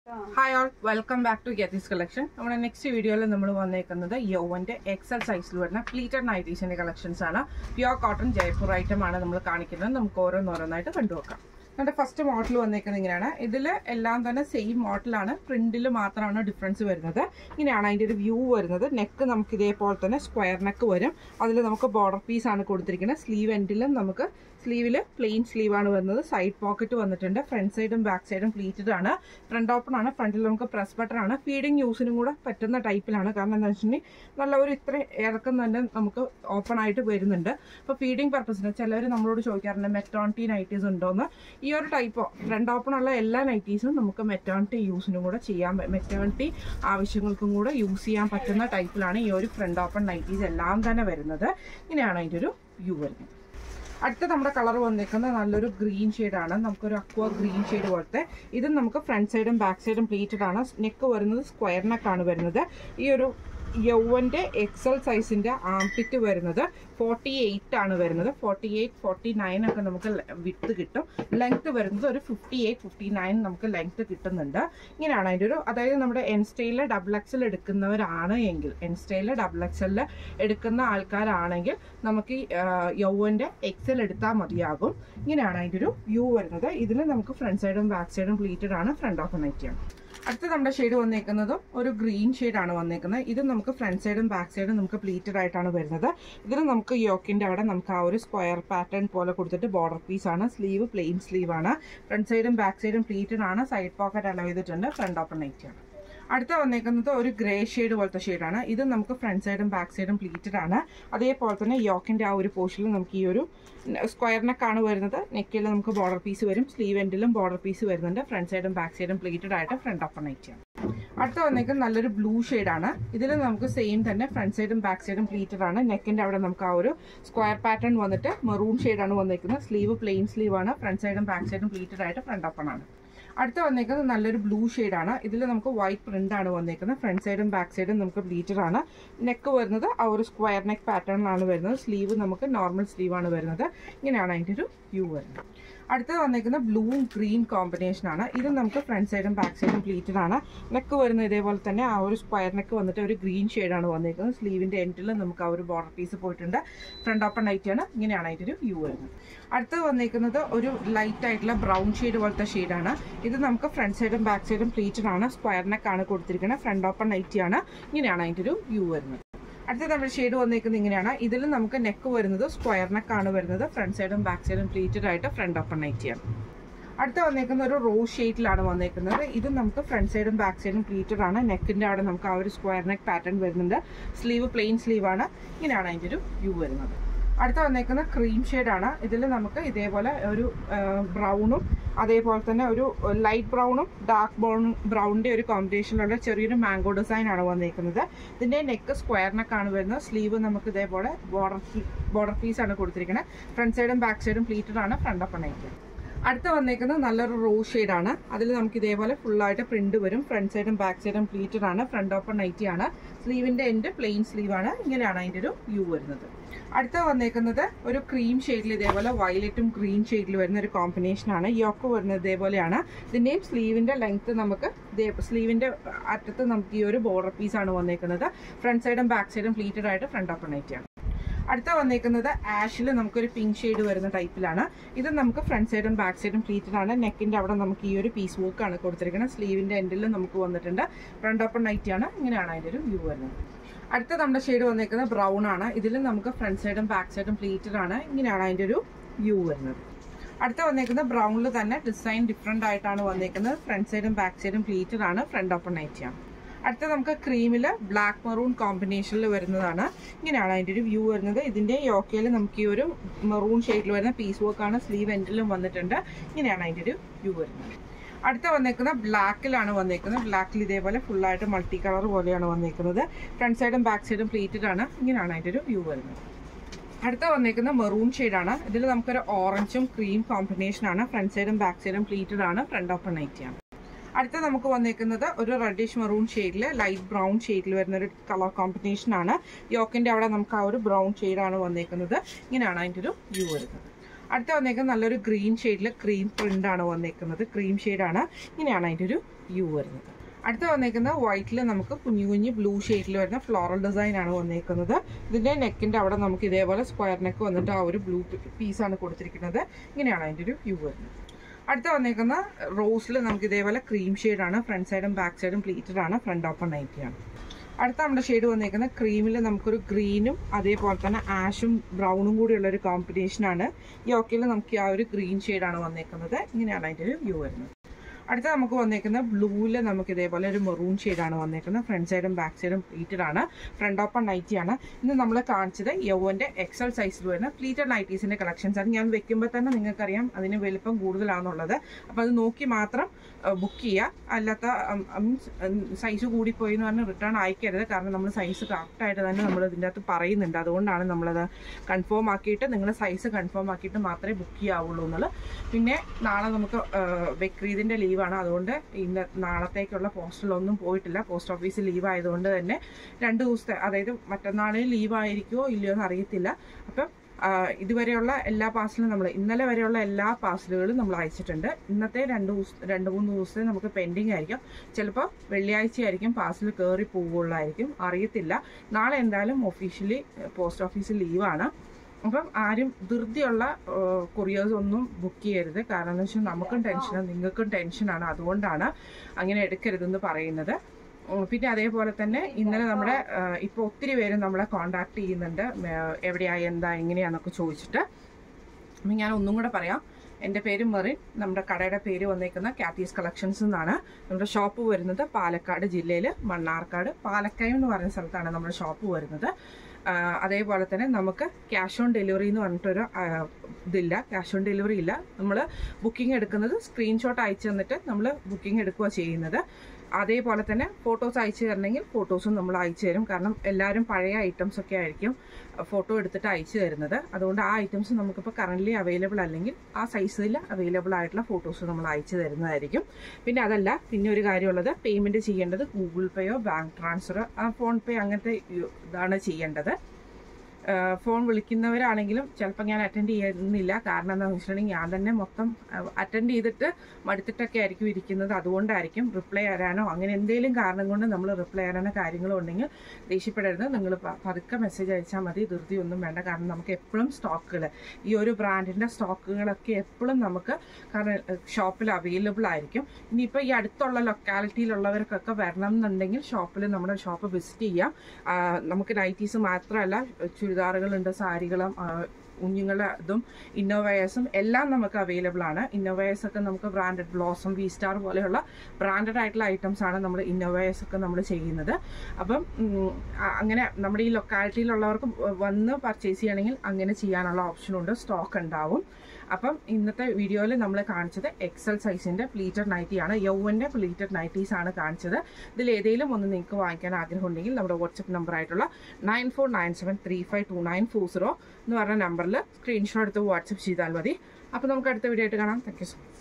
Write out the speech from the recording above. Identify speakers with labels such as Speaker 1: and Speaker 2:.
Speaker 1: hi all welcome back to Geethi's collection നമ്മുടെ next വീഡിയോയിൽ നമ്മൾ വന്നേക്കുന്നത് യോവന്റെ എക്സൽ സൈസിൽ വരുന്ന പ്ലീറ്റഡ് നൈറ്റീസിന്റെ കളക്ഷൻസ് ആണ് പ്യുവർ കോട്ടൺ ജയ്പൂർ ഐറ്റം ആണ് നമ്മൾ കാണിക്കുന്നത് നമുക്ക് ഓരോന്നോരോന്നായിട്ട് കണ്ടുവെക്കാം നമ്മുടെ ഫസ്റ്റ് മോഡൽ വന്നേക്കുന്നത് ഇങ്ങനെയാണ് ഇതിൽ എല്ലാം തന്നെ സെയിം മോഡലാണ് പ്രിന്റിൽ മാത്രമാണ് ഡിഫറൻസ് വരുന്നത് ഇങ്ങനെയാണ് അതിന്റെ ഒരു വ്യൂ വരുന്നത് നെക്ക് നമുക്ക് ഇതേപോലെ തന്നെ സ്ക്വയർ നെക്ക് വരും അതിൽ നമുക്ക് ബോർഡർ പീസ് ആണ് കൊടുത്തിരിക്കുന്നത് സ്ലീവ് എൻഡിലും നമുക്ക് സ്ലീവിൽ പ്ലെയിൻ സ്ലീവ് ആണ് വരുന്നത് സൈഡ് പോക്കറ്റ് വന്നിട്ടുണ്ട് ഫ്രണ്ട് സൈഡും ബാക്ക് സൈഡും പ്ലീറ്റഡ് ആണ് ഫ്രണ്ട് ഓപ്പൺ ആണ് ഫ്രണ്ടിൽ നമുക്ക് പ്രസ് ബട്ടൺ ആണ് ഫീഡിങ് യൂസിനും കൂടെ പറ്റുന്ന ടൈപ്പിലാണ് കാരണം എന്താ വെച്ചിട്ടുണ്ടെങ്കിൽ നല്ല ഒരു ഇത്ര ഇറക്കം തന്നെ നമുക്ക് ഓപ്പൺ ആയിട്ട് വരുന്നുണ്ട് അപ്പോൾ ഫീഡിങ് പർപ്പസിന് ചിലർ നമ്മളോട് ചോദിക്കാറുണ്ട് മെറ്റോണിറ്റി നൈറ്റീസ് ഉണ്ടോന്ന് ഈ ഒരു ടൈപ്പ് ഫ്രണ്ട് ഓപ്പൺ ഉള്ള എല്ലാ നൈറ്റീസും നമുക്ക് മെറ്റേണിറ്റി യൂസിനും കൂടെ ചെയ്യാൻ മെറ്റേണിറ്റി ആവശ്യങ്ങൾക്കും കൂടെ യൂസ് ചെയ്യാൻ പറ്റുന്ന ടൈപ്പിലാണ് ഈ ഒരു ഫ്രണ്ട് ഓപ്പൺ നൈറ്റീസ് എല്ലാം തന്നെ വരുന്നത് ഇങ്ങനെയാണ് അതിൻ്റെ ഒരു വ്യൂ വരുന്നത് അടുത്ത നമ്മുടെ കളർ വന്നേക്കുന്നത് നല്ലൊരു ഗ്രീൻ ആണ് നമുക്കൊരു അക്വ ഗ്രീൻ ഷെയ്ഡ് പോലത്തെ ഇത് നമുക്ക് ഫ്രണ്ട് സൈഡും ബാക്ക് സൈഡും പ്ലീറ്റഡ് ആണ് നെക്ക് വരുന്നത് സ്ക്വയർ നെക്കാണ് വരുന്നത് ഈ ഒരു യൗവന്റെ എക്സൽ സൈസിന്റെ ആംപിറ്റ് വരുന്നത് ഫോർട്ടി എയ്റ്റ് ആണ് വരുന്നത് ഫോർട്ടി എയ്റ്റ് ഫോർട്ടി നയൻ ഒക്കെ നമുക്ക് വിട്ട് കിട്ടും ലെങ്ത് വരുന്നത് ഒരു ഫിഫ്റ്റി എയ്റ്റ് ഫിഫ്റ്റി നയൻ നമുക്ക് ലെങ്ത് കിട്ടുന്നുണ്ട് ഇങ്ങനെയാണ് അതിൻ്റെ ഒരു അതായത് നമ്മുടെ എൻ സ്റ്റൈലിൽ ഡബിൾ എക്സൽ എടുക്കുന്നവരാണ് എങ്കിൽ എൻ സ്റ്റൈലിൽ ഡബിൾ എക്സലിൽ എടുക്കുന്ന ആൾക്കാരാണെങ്കിൽ നമുക്ക് ഈ യൗവന്റെ എക്സൽ എടുത്താൽ മതിയാകും ഇങ്ങനെയാണ് അതിൻ്റെ ഒരു വ്യൂ വരുന്നത് ഇതിൽ നമുക്ക് ഫ്രണ്ട് സൈഡും ബാക്ക് സൈഡും പ്ലീറ്റഡ് ആണ് ഫ്രണ്ട് ഓഫ് നൈറ്റിയാണ് അടുത്ത നമ്മുടെ ഷെയ്ഡ് വന്നേക്കുന്നതും ഒരു ഗ്രീൻ ആണ് വന്നേക്കുന്നത് ഇത് നമുക്ക് ഫ്രണ്ട് സൈഡും ബാക്ക് സൈഡും നമുക്ക് പ്ലീറ്റഡ് ആയിട്ടാണ് വരുന്നത് ഇതിൽ നമുക്ക് യോക്കിന്റെ അവിടെ നമുക്ക് ആ ഒരു സ്ക്വയർ പാറ്റേൺ പോലെ കൊടുത്തിട്ട് ബോർഡർ പീസ് ആണ് സ്ലീവ് പ്ലെയിൻ സ്ലീവ് ആണ് ഫ്രണ്ട് സൈഡും ബാക്ക് സൈഡും പ്ലീറ്റഡ് ആണ് സൈഡ് പോക്കറ്റ് അലവ് ചെയ്തിട്ടുണ്ട് ഫ്രണ്ട് ഓപ്പൺ നൈറ്റ് ആണ് അടുത്ത വന്നേക്കുന്നത് ഒരു ഗ്രേ ഷെയ്ഡ് പോലത്തെ ഷെയ്ഡാണ് ഇത് നമുക്ക് ഫ്രണ്ട് സൈഡും ബാക്ക് സൈഡും പ്ലീറ്റഡ് ആണ് അതേപോലെ തന്നെ യോക്കിന്റെ ആ ഒരു പോർഷനിൽ നമുക്ക് ഈ ഒരു സ്ക്വയർ നെക്കാണ് വരുന്നത് നെക്കിൽ നമുക്ക് ബോർഡർ പീസ് വരും സ്ലീവ് എൻഡിലും ബോർഡർ പീസ് വരുന്നുണ്ട് ഫ്രണ്ട് സൈഡും ബാക്ക് സൈഡും പ്ലീറ്റഡ് ആയിട്ട് ഫ്രണ്ട് ഓപ്പൺ നൈറ്റ് ആണ് അടുത്ത വന്നേക്കുന്നത് നല്ലൊരു ബ്ലൂ ആണ് ഇതിൽ നമുക്ക് സെയിം തന്നെ ഫ്രണ്ട് സൈഡും ബാക്ക് സൈഡും പ്ലീറ്റഡ് ആണ് നെക്കിന്റെ അവിടെ നമുക്ക് ആ ഒരു സ്ക്വയർ പാറ്റേൺ വന്നിട്ട് മെറൂൺ ആണ് വന്നേക്കുന്നത് സ്ലീവ് പ്ലെയിൻ സ്ലീവ് ആണ് ഫ്രണ്ട് സൈഡും ബാക്ക് സൈഡും പ്ലീറ്റഡ് ആയിട്ട് ഫ്രണ്ട് ഓപ്പൺ ആണ് അടുത്ത വന്നേക്കുന്നത് നല്ലൊരു ബ്ലൂ ആണ് ഇതിൽ നമുക്ക് വൈറ്റ് പ്രിന്റ് ആണ് വന്നേക്കുന്നത് ഫ്രണ്ട് സൈഡും ബാക്ക് സൈഡും നമുക്ക് പ്ലീറ്റഡ് ആണ് നെക്ക് വരുന്നത് ആ ഒരു സ്ക്വയർ നെക്ക് പാറ്റേണിലാണ് വരുന്നത് സ്ലീവ് നമുക്ക് നോർമൽ സ്ലീവ് ആണ് വരുന്നത് ഇങ്ങനെയാണ് അതിൻ്റെ ഒരു വ്യൂ വരുന്നത് അടുത്തത് വന്നേക്കുന്ന ബ്ലൂവും ഗ്രീൻ കോമ്പിനേഷൻ ആണ് ഇത് നമുക്ക് ഫ്രണ്ട് സൈഡും ബാക്ക് സൈഡും പ്ലീറ്റഡ് ആണ് നെക്ക് വരുന്നത് ഇതേപോലെ തന്നെ ആ ഒരു സ്ക്വയർ നെക്ക് വന്നിട്ട് ഒരു ഗ്രീൻ ആണ് വന്നേക്കുന്നത് സ്ലീവിന്റെ എൻഡിൽ നമുക്ക് ആ ഒരു ബോർഡർ പീസ് പോയിട്ടുണ്ട് ഫ്രണ്ട് ഓപ്പൺ നൈറ്റ് ആണ് ഇങ്ങനെയാണ് അതിൻ്റെ ഒരു വ്യൂ വരുന്നത് അടുത്തത് വന്നേക്കുന്നത് ഒരു ലൈറ്റ് ആയിട്ടുള്ള ബ്രൗൺ ഷെയ്ഡ് പോലത്തെ ഷെയ്ഡാണ് ഇത് നമുക്ക് ഫ്രണ്ട് സൈഡും ബാക്ക് സൈഡും പ്ലീറ്റഡ് ആണ് സ്ക്വയർ നെക്ക് ആണ് കൊടുത്തിരിക്കുന്നത് ഫ്രണ്ട് ഓപ്പൺ നൈറ്റ് ആണ് ഇങ്ങനെയാണ് അതിൻ്റെ ഒരു വ്യൂ വരുന്നത് അടുത്ത നമ്മുടെ ഷെയ്ഡ് വന്നേക്കുന്നത് ഇങ്ങനെയാണ് ഇതിൽ നമുക്ക് നെക്ക് വരുന്നത് സ്ക്വയർ നെക്ക് ആണ് വരുന്നത് ഫ്രണ്ട് സൈഡും ബാക്ക് സൈഡും പ്ലീറ്റഡ് ആയിട്ട് ഫ്രണ്ട് ഓപ്പൺ നൈറ്റ് ആണ് അടുത്ത വന്നേക്കുന്ന ഒരു റോസ് ഷെയ്ഡിലാണ് വന്നേക്കുന്നത് ഇത് നമുക്ക് ഫ്രണ്ട് സൈഡും ബാക്ക് സൈഡും പ്ലീറ്റഡ് ആണ് നെക്കിന്റെ അവിടെ നമുക്ക് ആ ഒരു സ്ക്വയർ നെക്ക് പാറ്റേൺ വരുന്നുണ്ട് സ്ലീവ് പ്ലെയിൻ സ്ലീവ് ആണ് ഇങ്ങനെയാണ് അതിൻ്റെ ഒരു വ്യൂ വരുന്നത് അടുത്ത വന്നേക്കുന്ന ക്രീം ആണ് ഇതിൽ നമുക്ക് ഇതേപോലെ ഒരു ബ്രൗണും അതേപോലെ തന്നെ ഒരു ലൈറ്റ് ബ്രൗണും ഡാർക്ക് ബ്രൗൺ ബ്രൗണിന്റെ ഒരു കോമ്പിനേഷനിലുള്ള ചെറിയൊരു മാംഗോ ഡിസൈൻ ആണ് വന്നേക്കുന്നത് ഇതിന്റെ നെക്ക് സ്ക്വയർ നെക്കാണ് വരുന്നത് സ്ലീവ് നമുക്ക് ഇതേപോലെ ബോർഡർ ബോർഡർ പീസ് ആണ് കൊടുത്തിരിക്കുന്നത് ഫ്രണ്ട് സൈഡും ബാക്ക് സൈഡും പ്ലീറ്റഡ് ആണ് ഫ്രണ്ട് ഓപ്പൺ നൈറ്റ് അടുത്ത വന്നേക്കുന്നത് നല്ലൊരു റോസ് ആണ് അതിൽ നമുക്ക് ഇതേപോലെ ഫുള്ളായിട്ട് പ്രിന്റ് വരും ഫ്രണ്ട് സൈഡും ബാക്ക് സൈഡും പ്ലീറ്റഡ് ആണ് ഫ്രണ്ട് ഓപ്പൺ നൈറ്റി ആണ് സ്ലീവിന്റെ എൻഡ് പ്ലെയിൻ സ്ലീവ് ആണ് ഇങ്ങനെയാണ് അതിന്റെ ഒരു വ്യൂ വരുന്നത് അടുത്ത വന്നേക്കുന്നത് ഒരു ക്രീം ഷെയ്ഡിൽ ഇതേപോലെ വയലറ്റും ഗ്രീൻ ഷെയ്ഡിൽ വരുന്ന ഒരു കോമ്പിനേഷൻ ആണ് യോക്ക് വരുന്നത് ഇതേപോലെയാണ് ഇതിന്റെയും സ്ലീവിന്റെ ലെങ്ത് നമുക്ക് സ്ലീവിന്റെ അറ്റത്ത് നമുക്ക് ഈ ഒരു ബോർഡർ പീസ് ആണ് വന്നേക്കുന്നത് ഫ്രണ്ട് സൈഡും ബാക്ക് സൈഡും പ്ലീറ്റഡ് ആയിട്ട് ഫ്രണ്ട് ഓപ്പൺ നൈറ്റി ആണ് അടുത്ത വന്നേക്കുന്നത് ആഷിൽ നമുക്കൊരു പിങ്ക് ഷെയ്ഡ് വരുന്ന ടൈപ്പിലാണ് ഇത് നമുക്ക് ഫ്രണ്ട് സൈഡും ബാക്ക് സൈഡും പ്ലീറ്റഡ് ആണ് നെക്കിന്റെ അവിടെ നമുക്ക് ഈ ഒരു പീസ് വർക്ക് ആണ് കൊടുത്തിരിക്കുന്നത് സ്ലീവിന്റെ എൻഡിൽ നമുക്ക് വന്നിട്ടുണ്ട് ഫ്രണ്ട് ഓപ്പൺ നൈറ്റ് ആണ് ഇങ്ങനെയാണ് അതിന്റെ ഒരു വ്യൂ വരുന്നത് അടുത്ത നമ്മുടെ ഷെയ്ഡ് വന്നേക്കുന്നത് ബ്രൗൺ ആണ് ഇതിൽ നമുക്ക് ഫ്രണ്ട് സൈഡും ബാക്ക് സൈഡും പ്ലീറ്റഡ് ആണ് ഇങ്ങനെയാണ് അതിന്റെ ഒരു വ്യൂ വരുന്നത് അടുത്ത വന്നേക്കുന്നത് ബ്രൗണിൽ തന്നെ ഡിസൈൻ ഡിഫറെന്റ് ആയിട്ടാണ് വന്നേക്കുന്നത് ഫ്രണ്ട് സൈഡും ബാക്ക് സൈഡും പ്ലീറ്റഡ് ആണ് ഫ്രണ്ട് ഓപ്പൺ നൈറ്റ് ആണ് അടുത്ത നമുക്ക് ക്രീമിൽ ബ്ലാക്ക് മെറൂൺ കോമ്പിനേഷനിൽ വരുന്നതാണ് ഇങ്ങനെയാണ് അതിൻ്റെ ഒരു വ്യൂ വരുന്നത് ഇതിൻ്റെ യോക്കയിൽ നമുക്ക് ഈ ഒരു മെറൂൺ ഷെയ്ഡിൽ വരുന്ന പീസ് വർക്കാണ് സ്ലീവ് എൻഡിലും വന്നിട്ടുണ്ട് ഇങ്ങനെയാണ് അതിൻ്റെ ഒരു വ്യൂ വരുന്നത് അടുത്ത വന്നേക്കുന്ന ബ്ലാക്കിലാണ് വന്നേക്കുന്നത് ബ്ലാക്കിൽ ഇതേപോലെ ഫുള്ളായിട്ട് മൾട്ടി കളർ പോലെയാണ് വന്നേക്കുന്നത് ഫ്രണ്ട് സൈഡും ബാക്ക് സൈഡും പ്ലീറ്റഡ് ആണ് ഇങ്ങനെയാണ് അതിൻ്റെ ഒരു വ്യൂ വരുന്നത് അടുത്ത വന്നേക്കുന്ന മെറൂൺ ആണ് ഇതിൽ നമുക്കൊരു ഓറഞ്ചും ക്രീം കോമ്പിനേഷൻ ആണ് ഫ്രണ്ട് സൈഡും ബാക്ക് സൈഡും പ്ലീറ്റഡ് ആണ് ഫ്രണ്ട് ഓപ്പൺ നൈറ്റ് ആണ് അടുത്ത നമുക്ക് വന്നേക്കുന്നത് ഒരു റെഡിഷ് മെറൂൺ ഷെയ്ഡിൽ ലൈറ്റ് ബ്രൗൺ ഷെയ്ഡിൽ വരുന്ന ഒരു കളർ കോമ്പിനേഷൻ ആണ് യോക്കിന്റെ അവിടെ നമുക്ക് ആ ഒരു ബ്രൗൺ ആണ് വന്നേക്കുന്നത് ഇങ്ങനെയാണ് അതിൻ്റെ ഒരു വ്യൂ വരുന്നത് അടുത്ത വന്നേക്കുന്നത് നല്ലൊരു ഗ്രീൻ ഷെയ്ഡിൽ ക്രീം പ്രിന്റ് ആണ് വന്നേക്കുന്നത് ക്രീം ആണ് ഇങ്ങനെയാണ് അതിൻ്റെ ഒരു യു വരുന്നത് അടുത്ത വന്നേക്കുന്ന വൈറ്റിൽ നമുക്ക് കുഞ്ഞു കുഞ്ഞു ബ്ലൂ ഷെയ്ഡിൽ വരുന്ന ഫ്ലോറൽ ഡിസൈൻ ആണ് വന്നേക്കുന്നത് ഇതിന്റെ നെക്കിന്റെ അവിടെ നമുക്ക് ഇതേപോലെ സ്ക്വയർ നെക്ക് വന്നിട്ട് ആ ഒരു ബ്ലൂ പീസാണ് കൊടുത്തിരിക്കുന്നത് ഇങ്ങനെയാണ് അതിന്റെ ഒരു വ്യൂ വരുന്നത് അടുത്ത വന്നേക്കുന്ന റോസിൽ നമുക്ക് ഇതേപോലെ ക്രീം ആണ് ഫ്രണ്ട് സൈഡും ബാക്ക് സൈഡും പ്ലീറ്റഡ് ആണ് ഫ്രണ്ട് ഓപ്പൺ നൈറ്റി ആണ് അടുത്ത നമ്മുടെ ഷെയ്ഡ് വന്നേക്കുന്ന ക്രീമിൽ നമുക്കൊരു ഗ്രീനും അതേപോലെ തന്നെ ആഷും ബ്രൗണും കൂടിയുള്ള ഒരു കോമ്പിനേഷനാണ് ഈ ഓക്കയിൽ നമുക്ക് ആ ഒരു ഗ്രീൻ ഷെയ്ഡാണ് വന്നേക്കുന്നത് ഇങ്ങനെയാണ് അതിൻ്റെ ഒരു വ്യൂ വരുന്നത് അടുത്ത നമുക്ക് വന്നേക്കുന്ന ബ്ലൂവിൽ നമുക്ക് ഇതേപോലെ ഒരു മെറൂൺ ഷെയ്ഡാണ് വന്നേക്കുന്നത് ഫ്രണ്ട് സൈഡും ബാക്ക് സൈഡും പ്ലീറ്റഡ് ആണ് ഫ്രണ്ട് ഓപ്പൺ നൈറ്റി ആണ് ഇന്ന് നമ്മൾ കാണിച്ചത് യൗവൻ്റെ എക്സൽ സൈസിൽ വരുന്ന പ്ലീറ്റഡ് നൈറ്റീസിൻ്റെ കളക്ഷൻസ് ആണ് ഞാൻ വെക്കുമ്പോൾ തന്നെ നിങ്ങൾക്കറിയാം അതിന് വലിപ്പം കൂടുതലാണെന്നുള്ളത് അപ്പോൾ അത് നോക്കി മാത്രം ബുക്ക് ചെയ്യുക അല്ലാത്ത മീൻസ് സൈസ് കൂടിപ്പോയി എന്ന് പറഞ്ഞ് റിട്ടേൺ അയക്കരുത് കാരണം നമ്മൾ സൈസ് കറക്റ്റായിട്ട് തന്നെ നമ്മൾ ഇതിൻ്റെ അകത്ത് പറയുന്നുണ്ട് അതുകൊണ്ടാണ് നമ്മളത് കൺഫേം ആക്കിയിട്ട് നിങ്ങൾ സൈസ് കൺഫേം ആക്കിയിട്ട് മാത്രമേ ബുക്ക് ചെയ്യാവുള്ളൂ എന്നുള്ളത് പിന്നെ നാളെ നമുക്ക് ബക്രീദിൻ്റെ ലീവാണ് അതുകൊണ്ട് ഇന്ന് നാളത്തേക്കുള്ള പോസ്റ്റലൊന്നും പോയിട്ടില്ല പോസ്റ്റ് ഓഫീസ് ലീവ് ആയതുകൊണ്ട് തന്നെ രണ്ട് ദിവസത്തെ അതായത് മറ്റന്നാളിൽ ലീവ് ആയിരിക്കുമോ ഇല്ലയോ എന്ന് അറിയത്തില്ല അപ്പം ഇതുവരെയുള്ള എല്ലാ പാഴ്സലും നമ്മൾ ഇന്നലെ വരെയുള്ള എല്ലാ പാഴ്സലുകളും നമ്മൾ അയച്ചിട്ടുണ്ട് ഇന്നത്തെ രണ്ട് ദിവസം രണ്ട് മൂന്ന് ദിവസത്തെ നമുക്ക് പെൻഡിങ് ആയിരിക്കും ചിലപ്പോൾ വെള്ളിയാഴ്ച ആയിരിക്കും പാഴ്സൽ കയറി പോകുള്ളായിരിക്കും അറിയത്തില്ല നാളെ എന്തായാലും ഒഫീഷ്യലി പോസ്റ്റ് ഓഫീസ് ലീവാണ് അപ്പം ആരും ധൃതിയുള്ള കൊറിയേഴ്സ് ഒന്നും ബുക്ക് ചെയ്യരുത് കാരണം എന്ന് വെച്ചാൽ നമുക്കും ടെൻഷനാണ് നിങ്ങൾക്കും ടെൻഷനാണ് അതുകൊണ്ടാണ് അങ്ങനെ എടുക്കരുതെന്ന് പറയുന്നത് പിന്നെ അതേപോലെ തന്നെ ഇന്നലെ നമ്മുടെ ഇപ്പോൾ ഒത്തിരി പേര് നമ്മളെ കോണ്ടാക്ട് ചെയ്യുന്നുണ്ട് എവിടെയാ എന്താ എങ്ങനെയാന്നൊക്കെ ചോദിച്ചിട്ട് അപ്പം ഞാൻ ഒന്നും കൂടെ പറയാം എൻ്റെ പേര് മെറിൻ നമ്മുടെ കടയുടെ പേര് വന്നേക്കുന്ന കാത്തീസ് കളക്ഷൻസ് എന്നാണ് നമ്മുടെ ഷോപ്പ് വരുന്നത് പാലക്കാട് ജില്ലയിൽ മണ്ണാർക്കാട് പാലക്കയം എന്ന് പറയുന്ന സ്ഥലത്താണ് നമ്മുടെ ഷോപ്പ് വരുന്നത് അതേപോലെ തന്നെ നമുക്ക് ക്യാഷ് ഓൺ ഡെലിവറി എന്ന് പറഞ്ഞിട്ടൊരു ഇതില്ല ക്യാഷ് ഓൺ ഡെലിവറി ഇല്ല നമ്മൾ ബുക്കിംഗ് എടുക്കുന്നത് സ്ക്രീൻഷോട്ട് അയച്ചു തന്നിട്ട് നമ്മൾ ബുക്കിംഗ് എടുക്കുക ചെയ്യുന്നത് അതേപോലെ തന്നെ ഫോട്ടോസ് അയച്ചു തരണമെങ്കിൽ ഫോട്ടോസും നമ്മൾ അയച്ചു തരും കാരണം എല്ലാവരും പഴയ ഐറ്റംസ് ഒക്കെ ആയിരിക്കും ഫോട്ടോ എടുത്തിട്ട് അയച്ചു തരുന്നത് അതുകൊണ്ട് ആ ഐറ്റംസ് നമുക്കിപ്പോൾ കറൻ്റ്ലി അവൈലബിൾ അല്ലെങ്കിൽ ആ സൈസിൽ അവൈലബിൾ ആയിട്ടുള്ള ഫോട്ടോസ് നമ്മൾ അയച്ചു തരുന്നതായിരിക്കും പിന്നെ അതല്ല പിന്നെ ഒരു കാര്യമുള്ളത് പേയ്മെൻറ്റ് ചെയ്യേണ്ടത് ഗൂഗിൾ പേയോ ബാങ്ക് ട്രാൻസ്ഫറോ ഫോൺ പേ അങ്ങനത്തെ ഇതാണ് ചെയ്യേണ്ടത് ഫോൺ വിളിക്കുന്നവരാണെങ്കിലും ചിലപ്പോൾ ഞാൻ അറ്റൻഡ് ചെയ്യുന്നില്ല കാരണം എന്താണെന്ന് വെച്ചിട്ടുണ്ടെങ്കിൽ ഞാൻ തന്നെ മൊത്തം അറ്റൻഡ് ചെയ്തിട്ട് മടുത്തിട്ടൊക്കെ ആയിരിക്കും ഇരിക്കുന്നത് അതുകൊണ്ടായിരിക്കും റിപ്ലൈ തരാനോ അങ്ങനെ എന്തെങ്കിലും കാരണം കൊണ്ട് നമ്മൾ റിപ്ലൈ തരാനോ കാര്യങ്ങളോ ഉണ്ടെങ്കിൽ ദേഷ്യപ്പെടരുത് നിങ്ങൾ പതുക്കെ മെസ്സേജ് അയച്ചാൽ മതി ധൃതി ഒന്നും വേണ്ട കാരണം നമുക്ക് എപ്പോഴും സ്റ്റോക്കുകൾ ഈ ഒരു ബ്രാൻഡിൻ്റെ സ്റ്റോക്കുകളൊക്കെ എപ്പോഴും നമുക്ക് കാരണം ഷോപ്പിൽ അവൈലബിൾ ആയിരിക്കും ഇനിയിപ്പോൾ ഈ അടുത്തുള്ള ലൊക്കാലിറ്റിയിലുള്ളവർക്കൊക്കെ വരണം എന്നുണ്ടെങ്കിൽ ഷോപ്പിൽ നമ്മുടെ ഷോപ്പ് വിസിറ്റ് ചെയ്യാം നമുക്ക് നൈറ്റീസ് മാത്രമല്ല ചുരിദാറുകളുണ്ട് സാരികളും കുഞ്ഞുങ്ങളുടെ ഇതും ഇന്നോവയേഴ്സും എല്ലാം നമുക്ക് അവൈലബിൾ ആണ് ഇന്നോവയേഴ്സ് ഒക്കെ നമുക്ക് ബ്രാൻഡഡ് ബ്ലോസം വി സ്റ്റാർ പോലെയുള്ള ബ്രാൻഡഡ് ആയിട്ടുള്ള ഐറ്റംസ് ആണ് നമ്മൾ ഇന്നോവയേഴ്സ് ഒക്കെ നമ്മൾ ചെയ്യുന്നത് അപ്പം അങ്ങനെ നമ്മുടെ ഈ ലൊക്കാലിറ്റിയിലുള്ളവർക്ക് വന്ന് പർച്ചേസ് ചെയ്യണമെങ്കിൽ അങ്ങനെ ചെയ്യാനുള്ള ഓപ്ഷനുണ്ട് സ്റ്റോക്ക് ഉണ്ടാവും അപ്പം ഇന്നത്തെ വീഡിയോയിൽ നമ്മൾ കാണിച്ചത് എക്സൽ സൈസിൻ്റെ പ്ലീറ്റഡ് നൈറ്റിയാണ് യൗവൻ്റെ പ്ലീറ്റഡ് നൈറ്റീസ് ആണ് കാണിച്ചത് ഇതിൽ ഏതെങ്കിലും ഒന്ന് നിങ്ങൾക്ക് വാങ്ങിക്കാൻ ആഗ്രഹം ഉണ്ടെങ്കിൽ നമ്മുടെ വാട്സപ്പ് നമ്പർ ആയിട്ടുള്ള nine four nine seven three five two nine four zero എന്ന് പറഞ്ഞ നമ്പറിൽ സ്ക്രീൻഷോട്ട് എടുത്ത് വാട്സപ്പ് ചെയ്താൽ മതി അപ്പോൾ നമുക്ക് അടുത്ത വീഡിയോ ആയിട്ട് കാണാം താങ്ക് യു സോ മച്ച്